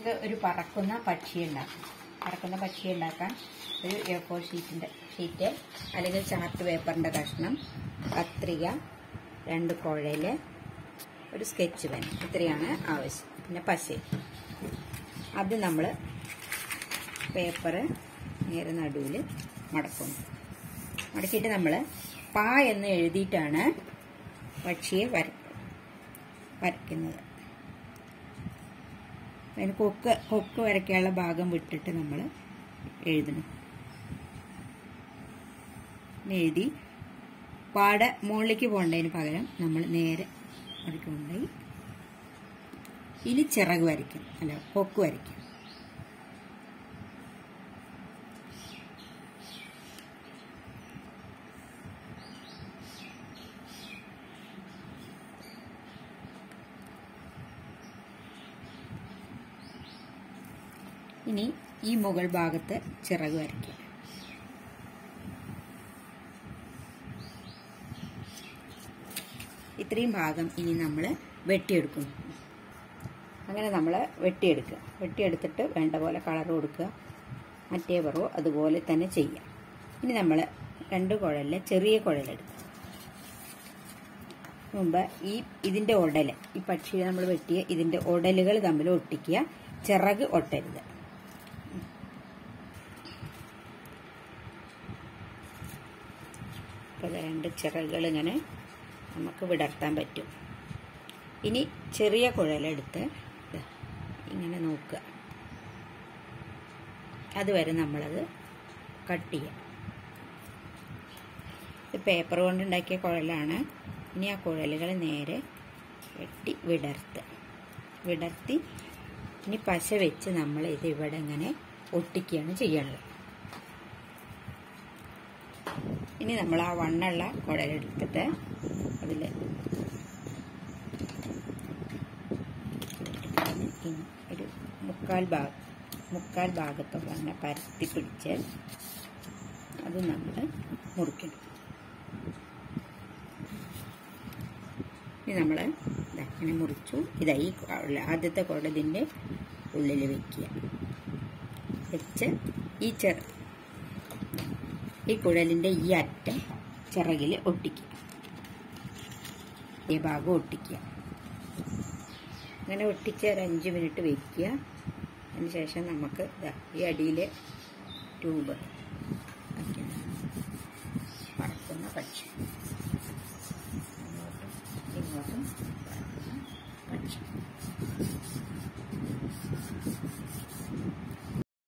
നമുക്ക് ഒരു പറക്കുന്ന പക്ഷി ഉണ്ടാക്കാം പറക്കുന്ന പക്ഷി ഉണ്ടാക്കാൻ ഒരു എ ഫോർ ഷീറ്റിൻ്റെ ഷീറ്റ് അല്ലെങ്കിൽ ചാർട്ട് പേപ്പറിൻ്റെ കഷ്ണം കത്രിക രണ്ട് കുഴല് ഒരു സ്കെച്ച് പെൻ ഇത്രയാണ് ആവശ്യം പിന്നെ പശ അത് നമ്മൾ പേപ്പർ നേരെ നടുവിൽ മടക്കുന്നു മടക്കിയിട്ട് നമ്മൾ പാ എന്ന് എഴുതിയിട്ടാണ് പക്ഷിയെ വര വരയ്ക്കുന്നത് അതിന് കൊക്ക് കൊക്ക് വരയ്ക്കാനുള്ള ഭാഗം വിട്ടിട്ട് നമ്മൾ എഴുതണം പിന്നെ എഴുതി പാടെ മുകളിലേക്ക് പോകേണ്ടതിന് പകരം നമ്മൾ നേരെ അവിടേക്ക് കൊണ്ടുപോയി ഇനി ചിറക് വരയ്ക്കും അല്ല കൊക്ക് വരയ്ക്കും ഇനി ഈ മുകൾ ഭാഗത്ത് ചിറക് വരയ്ക്കുക ഇത്രയും ഭാഗം ഇനി നമ്മൾ വെട്ടിയെടുക്കും അങ്ങനെ നമ്മൾ വെട്ടിയെടുക്കുക വെട്ടിയെടുത്തിട്ട് വേണ്ട പോലെ കളർ കൊടുക്കുക മറ്റേ പറവോ അതുപോലെ തന്നെ ചെയ്യാം ഇനി നമ്മൾ രണ്ട് കുഴലിൽ ചെറിയ കുഴലെടുക്കുക മുമ്പ് ഈ ഇതിന്റെ ഉടല് ഈ പക്ഷി നമ്മൾ വെട്ടിയ ഇതിന്റെ ഉടലുകൾ തമ്മിൽ ഒട്ടിക്കുക ചിറക് ഒട്ടരുത് അപ്പോൾ രണ്ട് ചിറകുകൾ ഇങ്ങനെ നമുക്ക് വിടർത്താൻ പറ്റും ഇനി ചെറിയ കുഴലെടുത്ത് ദാ ഇങ്ങനെ നോക്കുക അതുവരെ നമ്മളത് കട്ട് ചെയ്യാം ഇത് പേപ്പർ കൊണ്ടുണ്ടാക്കിയ കുഴലാണ് ഇനി ആ കുഴലുകൾ നേരെ വെട്ടി വിടർത്തുക വിടർത്തി ഇനി പശ വെച്ച് നമ്മൾ ഇത് ഇവിടെ ഇങ്ങനെ ഒട്ടിക്കുകയാണ് ചെയ്യേണ്ടത് ഇനി നമ്മൾ ആ വണ്ണുള്ള കുഴലെടുത്തിട്ട് അതിൽ ഒരു മുക്കാൽ ഭാഗം മുക്കാൽ ഭാഗത്തോളം അങ്ങനെ പരത്തി പിടിച്ച് അത് നമ്മൾ മുറിക്കണം ഇനി നമ്മൾ ഇങ്ങനെ മുറിച്ചു ഇതാ ഈ കുഴ- ആദ്യത്തെ കുടതിൻ്റെ ഉള്ളിൽ വെക്കുക വെച്ച് ഈ ചെറ ഈ കുഴലിൻ്റെ ഈ അറ്റം ചിറകിൽ ഒട്ടിക്കുക ഈ ഭാഗം ഒട്ടിക്കുക അങ്ങനെ ഒട്ടിച്ച് ഒരു അഞ്ച് മിനിറ്റ് വെക്കുക അതിന് ശേഷം നമുക്ക് ദാ ഈ അടിയിലെ ട്യൂബ് വയ്ക്കണം പറക്കുന്ന പക്ഷി അങ്ങോട്ടും ഇങ്ങോട്ടും പറക്കുന്ന പക്ഷി